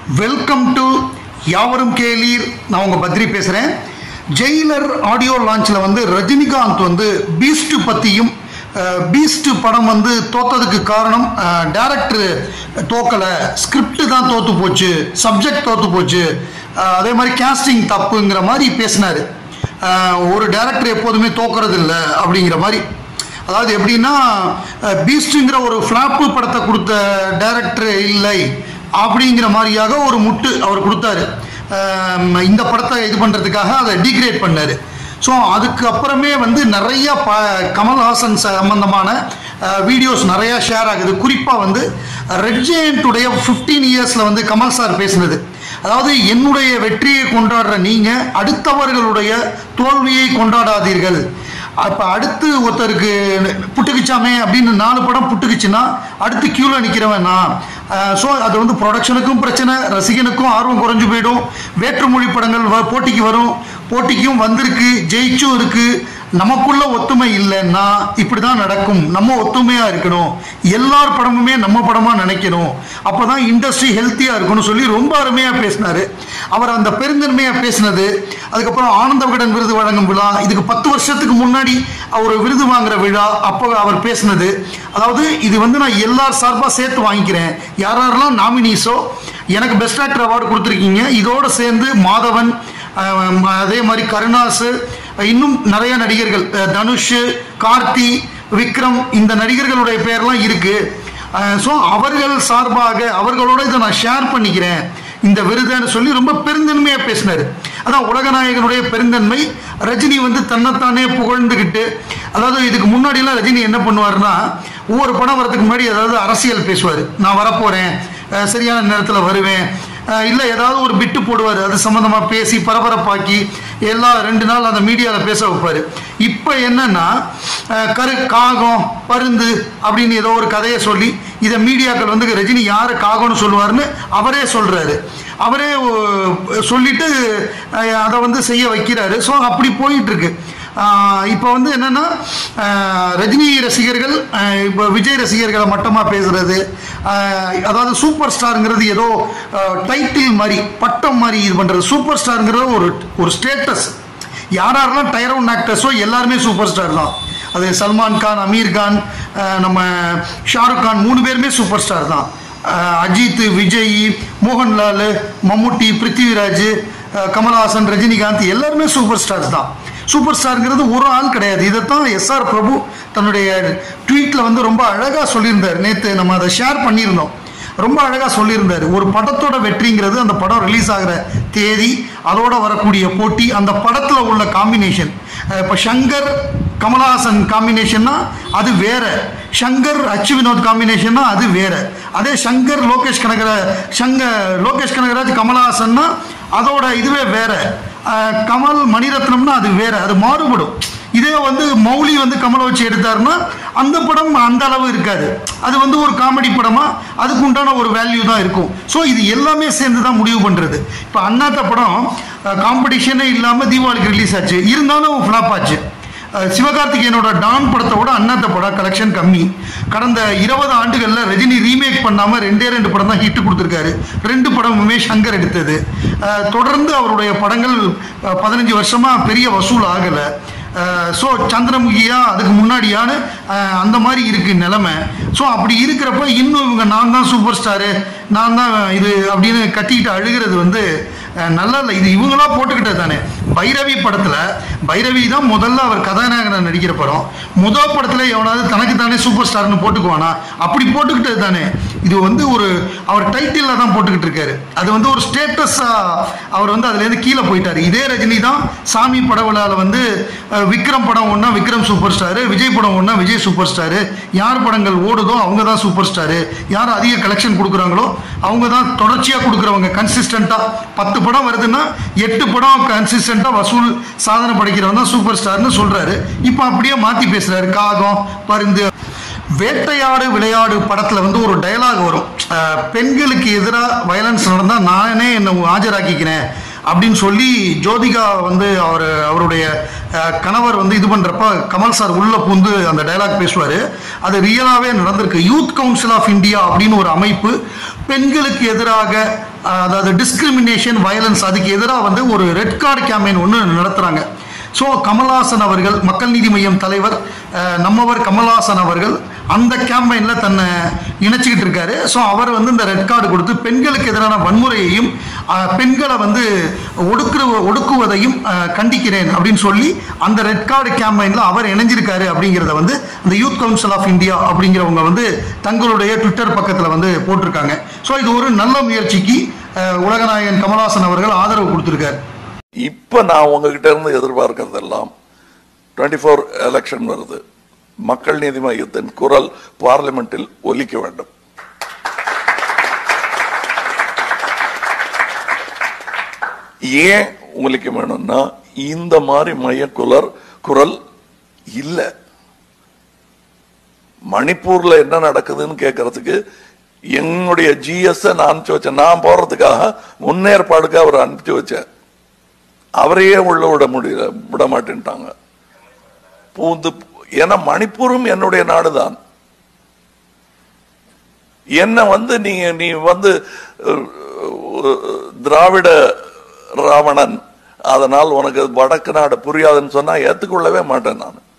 welcome to யாவரும் கேளீர் நான் உங்கள் பத்ரி பேசுகிறேன் ஜெயிலர் ஆடியோ லான்ச்சில் வந்து ரஜினிகாந்த் வந்து பீஸ்ட் பற்றியும் பீஸ்ட் படம் வந்து தோத்ததுக்கு காரணம் டேரக்டர் தோக்கலை ஸ்கிரிப்ட் தான் தோத்து போச்சு சப்ஜெக்ட் தோத்து போச்சு அஹ், அதே மாதிரி கேஸ்டிங் தப்புங்கிற மாதிரி பேசினார் ஒரு டேரக்டர் எப்போதுமே தோக்கிறது இல்லை அப்படிங்கிற மாதிரி அதாவது எப்படின்னா பீஸ்ட்டுங்கிற ஒரு ஃப்ளாப்பு படத்தை கொடுத்த டைரக்டர் இல்லை அப்படிங்கிற மாதிரியாக ஒரு முட்டு அவர் கொடுத்தாரு அஹ் இந்த படத்தை இது பண்ணுறதுக்காக அதை டீக்ரேட் பண்ணார் ஸோ அதுக்கு அப்புறமே வந்து நிறைய ப கமல்ஹாசன் சம்பந்தமான வீடியோஸ் நிறையா ஷேர் ஆகுது குறிப்பாக வந்து ரெட் ஜெயண்ட்டுடைய ஃபிஃப்டீன் இயர்ஸில் வந்து கமல் சார் பேசினது அதாவது என்னுடைய வெற்றியை கொண்டாடுற நீங்கள் அடுத்தவர்களுடைய தோல்வியை கொண்டாடாதீர்கள் அப்போ அடுத்து ஒருத்தருக்கு புட்டுக்குச்சாமே அப்படின்னு நாலு படம் புட்டுக்குச்சுன்னா அடுத்து க்யூவில் நிற்கிறவன் நான் ஸோ அது வந்து ப்ரொடக்ஷனுக்கும் பிரச்சனை ரசிகனுக்கும் ஆர்வம் குறைஞ்சு போயிடும் வேற்றுமொழி படங்கள் வ- போட்டிக்கு வரும் போட்டிக்கும் வந்திருக்கு ஜெயிச்சும் இருக்கு நமக்குள்ள ஒத்துமை இல்லைன்னா இப்படி தான் நடக்கும் நம்ம ஒத்துமையாக இருக்கணும் எல்லார் படமுமே நம்ம படமாக நினைக்கணும் அப்போ தான் இண்டஸ்ட்ரி ஹெல்த்தியாக இருக்கணும்னு சொல்லி ரொம்ப அருமையாக பேசினார் அவர் அந்த பெருந்தன்மையாக பேசினது அதுக்கப்புறம் ஆனந்த விகடன் விருது வழங்கும் விழா இதுக்கு பத்து வருஷத்துக்கு முன்னாடி அவர் விருது வாங்குற விழா அப்போ அவர் பேசினது அதாவது இது வந்து நான் எல்லார் சார்பாக சேர்த்து வாங்கிக்கிறேன் யார் யாரெல்லாம் நாமினிஸோ எனக்கு பெஸ்ட் ஆக்டர் அவார்டு கொடுத்துருக்கீங்க இதோடு சேர்ந்து மாதவன் அஹ், அதே மாதிரி கருணாசு இன்னும் நிறைய நடிகர்கள் அஹ், தனுஷ் கார்த்தி விக்ரம் இந்த நடிகர்களுடைய பேர்லாம் இருக்கு ஸோ அவர்கள் சார்பாக அவர்களோட இதை நான் ஷேர் பண்ணிக்கிறேன் இந்த விருதுன்னு சொல்லி ரொம்ப பெருந்தன்மையாக பேசினார் அதான் உலகநாயகனுடைய பெருந்தன்மை ரஜினி வந்து தன்னைத்தானே புகழ்ந்துக்கிட்டு அதாவது இதுக்கு முன்னாடிலாம் ரஜினி என்ன பண்ணுவார்னா ஒவ்வொரு படம் வரதுக்கு முன்னாடி அதாவது அரசியல் பேசுவார் நான் வரப்போகிறேன் அஹ் சரியான நேரத்தில் வருவேன் அஹ் இல்லை ஏதாவது ஒரு பிட்டு போடுவார் அது சம்மந்தமாக பேசி பரபரப்பாக்கி எல்லா ரெண்டு நாள் அந்த மீடியாவில் பேச வைப்பார் இப்போ என்னன்னா அஹ் கரு காகம் பருந்து அப்படின்னு ஏதோ ஒரு கதையை சொல்லி இதை மீடியாக்கள் வந்து ரஜினி யாரை காகம்னு சொல்லுவார்னு அவரே சொல்கிறாரு அவரே ஒ- சொல்லிட்டு அஹ் அதை வந்து செய்ய வைக்கிறாரு ஸோ அப்படி போயிட்டு இருக்கு இப்போ வந்து என்னன்னா அஹ் ரஜினி ரசிகர்கள் அஹ் இப்போ விஜய் ரசிகர்களை மட்டமாக பேசுறது அஹ் அதாவது சூப்பர் ஸ்டாருங்கிறது ஏதோ டைட்டில் மாதிரி பட்டம் மாதிரி இது பண்ணுறது சூப்பர் ஸ்டாருங்கிறது ஒரு ஒரு ஸ்டேட்டஸ் யார் யாரெல்லாம் டயர் ஒன் ஆக்டர்ஸோ எல்லாருமே சூப்பர் ஸ்டார் தான் அது சல்மான் கான் அமீர் கான் அஹ் நம்ம ஷாருக் கான் மூணு பேருமே சூப்பர் ஸ்டார் தான் அஹ் அஜித் விஜய் மோகன்லால் மம்முட்டி பிருத்திவிராஜ் அஹ் கமல்ஹாசன் ரஜினிகாந்த் எல்லாருமே சூப்பர் ஸ்டார்ஸ் தான் சூப்பர் ஸ்டாருங்கிறது ஒரு ஆள் கிடையாது இதைத்தான் எஸ்ஆர் பிரபு தன்னுடைய ட்வீட்டில் வந்து ரொம்ப அழகாக சொல்லியிருந்தார் நேற்று நம்ம அதை ஷேர் பண்ணியிருந்தோம் ரொம்ப அழகாக சொல்லியிருந்தார் ஒரு படத்தோட வெற்றிங்கிறது அந்த படம் ரிலீஸ் ஆகிற தேதி அதோட வரக்கூடிய போட்டி அந்த படத்தில் உள்ள காம்பினேஷன் இப்போ சங்கர் கமலஹாசன் காம்பினேஷன்னா அது வேற சங்கர் அச்சு வினோத் காம்பினேஷன்னா அது வேற அதே சங்கர் லோகேஷ் கனகரா சங்கர் லோகேஷ் கனகராஜ் கமலஹாசன்னா அதோட இதுவே வேற அஹ், கமல் மணிரத்னம்னா அது வேற அது மாறுபடும் இதே வந்து மௌலி வந்து கமலை வச்சு எடுத்தாருன்னா அந்த படம் அந்த அளவு இருக்காது அது வந்து ஒரு காமெடி படமா அதுக்கு உண்டான ஒரு வேல்யூ தான் இருக்கும் ஸோ இது எல்லாமே சேர்ந்து தான் முடிவு பண்ணுறது இப்போ அண்ணாத்த படம் காம்படிஷனே இல்லாமல் தீபாவளிக்கு ரிலீஸ் ஆச்சு இருந்தாலும் ஃப்ளாப் ஆச்சு அஹ் சிவகார்த்திகேயனோட டான் படத்தோட அண்ணாத்த படம் கலெக்ஷன் கம்மி கடந்த இருபது ஆண்டுகளில் ரஜினி ரீமேக் பண்ணாமல் ரெண்டே ரெண்டு படம் தான் ஹிட் கொடுத்துருக்காரு ரெண்டு படமுமே சங்கர் எடுத்தது அஹ் தொடர்ந்து அவருடைய படங்கள் அஹ் பதினஞ்சு வருஷமாக பெரிய வசூல் ஆகலை ஸோ சந்திரமுகியா அதுக்கு முன்னாடியான அஹ், அந்த மாதிரி இருக்கு நிலைமை ஸோ அப்படி இருக்கிறப்ப இன்னும் இவங்க நான் தான் சூப்பர் ஸ்டாரு நான் தான் இது அப்படின்னு கத்திக்கிட்டு அழுகிறது வந்து அஹ், நல்லா இல்லை இது இவங்களா போட்டுக்கிட்டது தானே பைரவி படத்தில் பைரவி தான் முதல்ல அவர் கதாநாயகனை நடிக்கிற படம் முதல் படத்தில் எவனாவது தனக்கு தானே சூப்பர் ஸ்டார்னு போட்டுக்குவானா அப்படி போட்டுக்கிட்டது தானே இது வந்து ஒரு அவர் டைட்டிலில் தான் போட்டுக்கிட்டு இருக்காரு அது வந்து ஒரு ஸ்டேட்டஸாக அவர் வந்து அதுலேருந்து கீழே போயிட்டார் இதே ரஜினி தான் சாமி பட விழாவில் வந்து அஹ், விக்ரம் படம் ஒன்றா விக்ரம் சூப்பர் ஸ்டாரு விஜய் படம் ஒன்றா விஜய் சூப்பர் ஸ்டாரு யார் படங்கள் ஓடுதோ அவங்க தான் சூப்பர் ஸ்டாரு யார் அதிக கலெக்ஷன் கொடுக்குறாங்களோ அவங்க தான் தொடர்ச்சியாக கொடுக்குறவங்க கன்சிஸ்டண்ட்டாக பத்து படம் வருதுன்னா எட்டு படம் கன்சிஸ்டண்ட்டாக வசூல் சாதனை படைக்கிறவன் தான் சூப்பர் ஸ்டார்னு சொல்கிறாரு இப்போ அப்படியே மாற்றி பேசுகிறாரு காகம் பருந்து வேட்டையாடு விளையாடு படத்தில் வந்து ஒரு டயலாக் வரும் அஹ், பெண்களுக்கு எதிராக வயலன்ஸ் நடந்தால் நானே என்னை ஆஜராக்கிக்கிறேன் அப்படின்னு சொல்லி ஜோதிகா வந்து அவர் அவருடைய அஹ், கணவர் வந்து இது பண்ணுறப்ப கமல் சார் உள்ளே பூந்து அந்த டயலாக் பேசுவார் அது ரியலாகவே நடந்திருக்கு யூத் கவுன்சில் ஆஃப் இந்தியா அப்படின்னு ஒரு அமைப்பு பெண்களுக்கு எதிராக அதாவது டிஸ்கிரிமினேஷன் வயலன்ஸ் அதுக்கு எதிராக வந்து ஒரு ரெட் கார்டு கேம்பெயின் ஒன்று நடத்துகிறாங்க ஸோ கமல்ஹாசன் அவர்கள் மக்கள் நீதி மையம் தலைவர் அஹ், நம்மவர் கமல்ஹாசன் அவர்கள் அந்த கேம்பெயினில் தன்னை இணைச்சிக்கிட்டு இருக்காரு ஸோ அவர் வந்து இந்த ரெட் கார்டு கொடுத்து பெண்களுக்கு எதிரான வன்முறையையும் அஹ், பெண்களை வந்து ஒடுக்குற ஒடுக்குவதையும் அஹ், கண்டிக்கிறேன் அப்படின்னு சொல்லி அந்த ரெட் கார்டு கேம்பெயினில் அவர் இணைஞ்சிருக்காரு அப்படிங்கிறத வந்து அந்த யூத் கவுன்சில் ஆஃப் இந்தியா அப்படிங்கிறவங்க வந்து தங்களுடைய ட்விட்டர் பக்கத்தில் வந்து போட்டிருக்காங்க ஸோ இது ஒரு நல்ல முயற்சிக்கு அஹ், உலகநாயகன் கமல்ஹாசன் அவர்கள் ஆதரவு கொடுத்துருக்காரு இப்ப நான் உங்ககிட்ட இருந்து எதிர்பார்க்கறதெல்லாம் டுவெண்ட்டி ஃபோர் எலெக்ஷன் வருது மக்கள் நீதி மையத்தின் குரல் பார்லிமெண்டில் ஒலிக்க வேண்டும் ஏன் ஒலிக்க வேணும்னா இந்த மாதிரி மைய குரல் குரல் இல்ல மணிப்பூர்ல என்ன நடக்குதுன்னு கேட்கறதுக்கு என்னுடைய ஜிஎஸ் நான் அனுப்பிச்சு வச்சேன் நான் போறதுக்காக முன்னேற்பாடுக்கு அவர் அனுப்பிச்சு வச்சேன் அவரையே உள்ள விட முடியல விட மாட்டேன்ட்டாங்க பூந்து ஏன்னா மணிப்பூரும் என்னுடைய நாடுதான் என்ன வந்து நீ நீ வந்து அஹ், திராவிட ராவணன் அதனால் உனக்கு வடக்கு நாடு புரியாதுன்னு சொன்னா ஏத்துக்கொள்ளவே மாட்டேன் நான்